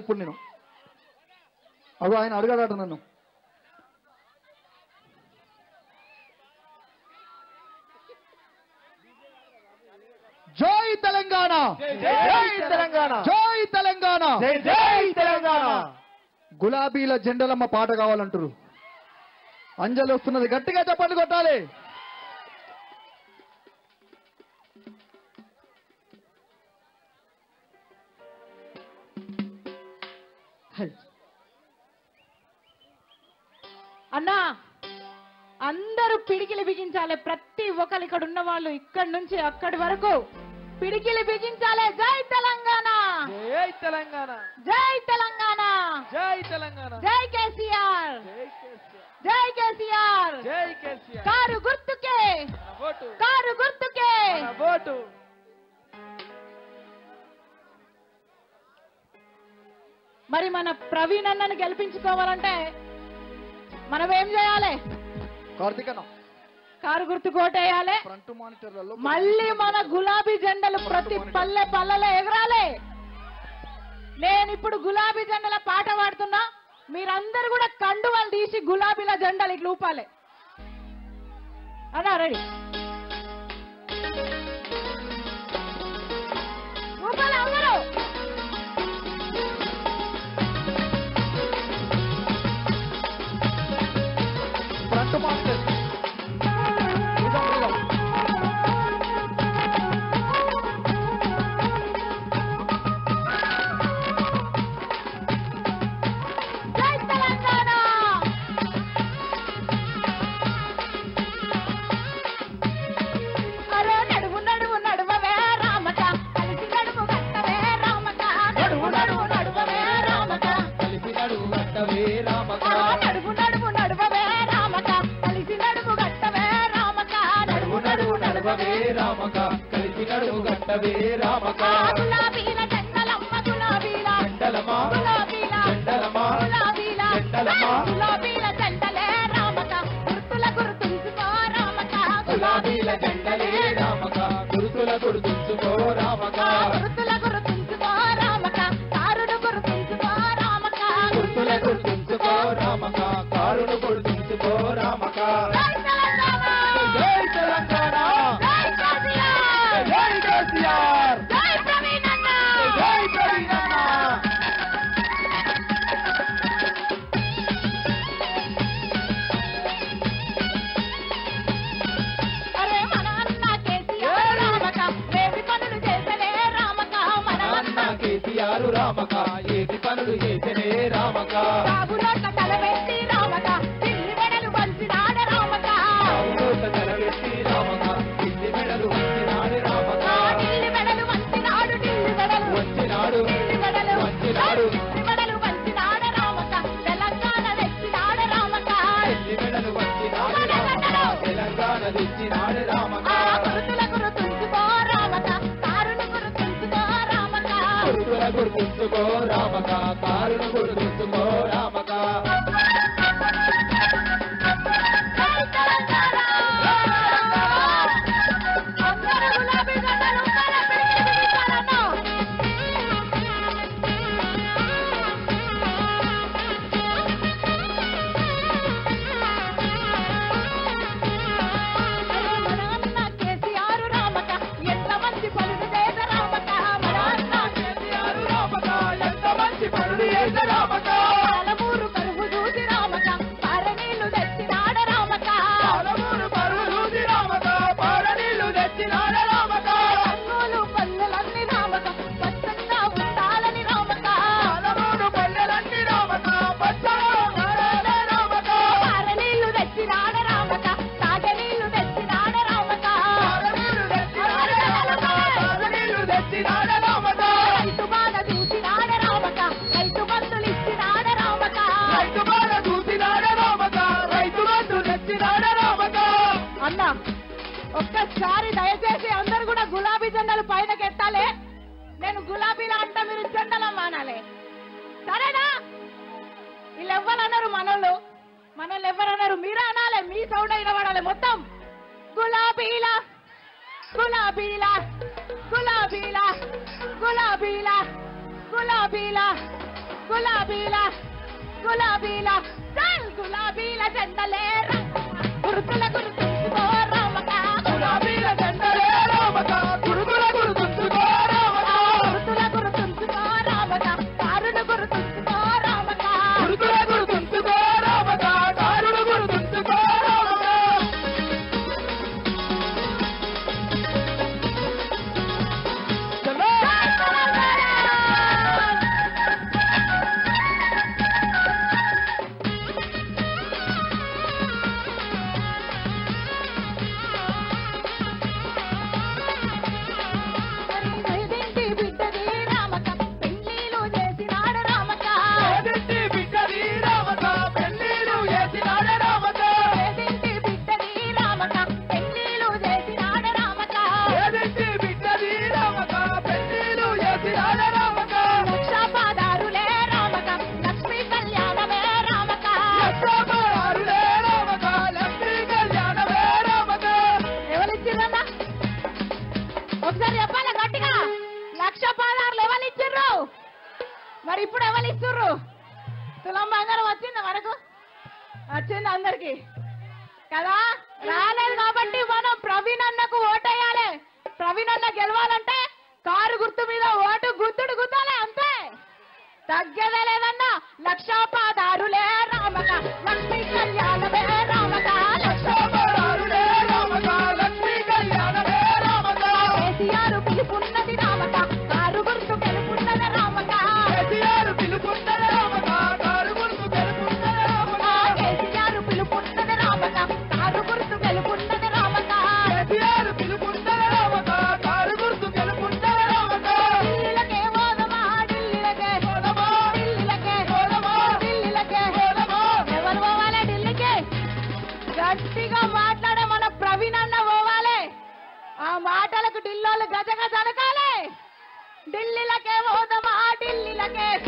ఇప్పుడు నేను అగో ఆయన అడగాడట నన్ను జై తెలంగాణ జై తెలంగాణ జై తెలంగాణ జై జై తెలంగాణ గులాబీల జెండలమ్మ పాట కావాలంటారు అంజలి వస్తున్నది గట్టిగా చెప్పండి కొట్టాలి అన్నా అందరూ పిడికిలి బిగించాలి ప్రతి ఒక్కరు ఇక్కడ ఉన్న వాళ్ళు ఇక్కడి నుంచి అక్కడి వరకు పిడికిలి బిగించాలి జై తెలంగాణ జై తెలంగాణ జై తెలంగాణ జై తెలంగాణ జై కేసీఆర్ జై కేసీఆర్ జై కేసీఆర్ జై కేసీఆర్ కారు గుర్తుకే మన ఓటు కారు గుర్తుకే మన ఓటు మరి మన ప్రవీణ్ అన్నను గెలిపించుకోవాలంటే మనం ఏం చేయాలి కార్తీకన్న కారు గుర్తు కోటేయాలి ఫ్రంట్ మానిటర్లలో మళ్ళీ మన గులాబీ జెండలు ప్రతి పల్లె పల్లెలో ఎగరాలి నేను ఇప్పుడు గులాబీ జెండల పాట పాడుతున్నా మీరందరూ కూడా కండువలు తీసి గులాబీల జెండలు ఇట్లా ఊపాలి అన్నా రెడీ ఊపాలి అందరూ ఫ్రంట్ మానిటర్ నిజం, నిజం. జై తెలంగాణ అరే నడువు నడువు నడువవే రామక కలిసి నడువు కట్టవే రామక నడువు నడువు నడువవే రామక కలిసి నడువు కట్టవే రామక ఆ, నడువు నడువు నడువవే రామక కలిసి నడువు కట్టవే రామక నడువు నడువు నడవవే రామక కలిసి నడువు కట్టవే రామక ఆ, గులాబీల జెండలమ్మ గులాబీల జెండలమా గులాబీల జెండలమా గులాబీల జెండలమా ఆ, గులాబీల జెండలే రామక గుర్తుల గుర్తుంచుకో రామక గులాబీల జెండలే రామక గురుతుల గుర్తుంచుకో రామక ఆ, గుర్తుల గుర్తుంచుకో రామక కారుడు గుర్తుంచుకో రామక గుర్తుల గుర్తుంచుకో రామక కారును గుర్తుంచుకో రామక జై తెలంగాణ జై తెలంగాణ జై కేసీఆర్ జై కేసీఆర్ జై ప్రవీణ్ అన్న జై తెలంగాణ అరే మన అన్న కేసీఆర్ రామక ఏమి పనులు చేసలే రామక మన అన్న అన్న కేసీఆర్ రామక ఏది పనులు చేసనే రామక బాబులోట తలబెట్టి రామక ఢిల్లీ మెడలు వంచినాడ రామక అవునోట తలబెట్టి రామక కింది మెడలు వంచినాడు రామక ఆ ఢిల్లీ మెడలు వంచినాడు ఢిల్లీ మెడలు వంచినాడు ఢిల్లీ మెడలు వంచినాడు ఢిల్లీ మెడలు వంచినాడ రామక తెలంగాణ తెచ్చినాడ రామక కింది మెడలు వంచినాడు రామక తెలంగాణ తెచ్చినాడు రామక ఆ గురుతుల గురుతుంచుకో రామక కారుని గురుతుంచుకో రామక గురుతుల గుర్తుంచుకో రామక కారును గుర్తుంచుకో రామక జై తెలంగాణ అందరూ గులాబీ జెండాలు ఊపాలి, పిడికిలి బిగించాలన్నా. అరే మన అన్న కేసీఆర్ రామక ఎంత మంచి పనులు చేస రామక మన అన్న కేసీఆర్ రామక ఎంత మంచి పనులు చేసే రామక పాలమూరు కరువు చూసి రామక పార నీళ్లు తెచ్చినాడ రామక పాలమూరు పరువు చూసి రామక పాల నీళ్లు తెచ్చినాడు రామక కన్నులు పల్లెలన్నీ రామక స్వచ్ఛంగా ఉండాలని రామక పాలమూరు పల్లెలన్నీ రామక పచ్చగా ఉండాలే రామక పార నీళ్లు తెచ్చినాడ రామక తాగ నీళ్లు తెచ్చినాడ రామక పాలనీళ్లు తెచ్చినాడు రామక పాలనీళ్లు తెచ్చినాడు రామక రైతు బాధ చూసినాడ రామక రైతు బంధులు ఇచ్చినాడ రామక రైతు బాధ చూసినాడు రామక రైతు బంధు తెచ్చినాడు రామక అన్న ఒక్కసారి దయచేసి అందరు కూడా గులాబీ జెండాలు పైనకి ఎత్తాలి నేను గులాబీలా అంటా మీరు జెండలు మానాలి సరేనా వీళ్ళు ఎవ్వరన్నారు మనోళ్ళు మనోళ్ళు ఎవరన్నారు మీరే అనాలి మీ సౌండ్ అయిన వాడాలి మొత్తం గులాబీల గులాబీల గులాబీల గులాబీల గులాబీల గులాబీల గులాబీల చల్ గులాబీల జెండలేర గురుతుల గురుతుంచుకో రామక గులాబీల జెండలే రామక గురుగుల గుర్తుంచుకో రామక గురుతుల గురుతుంచుకో రామక కారును గురుతుంచుకో రామక గురుగుల గుర్తుంచుకో రామక కారుడు గుర్తుంచుకో రామక చలో ఐదింటి బిడ్డది రామక పెళ్లిలు చేసినాడు రామక ఏదింటి బిడ్డది రామక పెళ్ళిళ్ళు చేసినాడే రామక ఐదింటి బిడ్డది రామక పెళ్లిలు చేసినాడు రామక ఏదింటి బిడ్డది రామక పెళ్ళిళ్ళు చేసినాడే రామక లక్షాపాదారులే రామక లక్ష్మీ కళ్యాణమే రామక లక్షపరారులే రామక లక్ష్మీ కళ్యాణమే రామక ఎవరిచ్చిర్రన్నా ఒకసారి చెప్పాలి గట్టిగా లక్ష పదార్లు ఎవరు ఇచ్చిర్రు మరి ఇప్పుడు ఎవరు ఇచ్చిర్రు తులం బంగారం వచ్చిందా మనకు వచ్చింది అందరికి కదా రాలేదు కాబట్టి మనం ప్రవీణ్ అన్నకు ఓటేయాలి ప్రవీణ్ అన్న గెలవాలంటే కారు గుర్తు మీద ఓటు గుద్దుడు గుద్దాలి అంతే తగ్గేదే లేదన్నా లక్షాపాదారులే రామక లక్ష్మీ కళ్యాణమే రామక లక్ష లక్షపరారులే రామక లక్ష్మీ కళ్యాణమే రామక కేసీఆర్ పిలుపున్నది రామక కారు గుర్తు గెలుపున్నది రామక కేసీఆర్ పిలుపున్నది రామక కారు గుర్తు గెలుపున్నది రామక కేసీఆర్ పిలుపున్నది రామక కారు గుర్తు గెలుపున్నది రామక కేసీఆర్ పిలుపున్నది రామక కారు గుర్తు గెలుపున్నది రామక ఢిల్లీలకే పోదమా ఢిల్లీలకే పోదమా, ఢిల్లీలకే పోదమా, ఢిల్లీలకే పోదమా. ఎవరు పోవాలి ఢిల్లీకి గట్టిగా మాట్లాడే మన ప్రవీణ్ అన్న పోవాలి ఆ మాటలకు ఢిల్లీలు గజ గజ అనకాలే ఢిల్లీలకే పోదమా ఢిల్లీలకే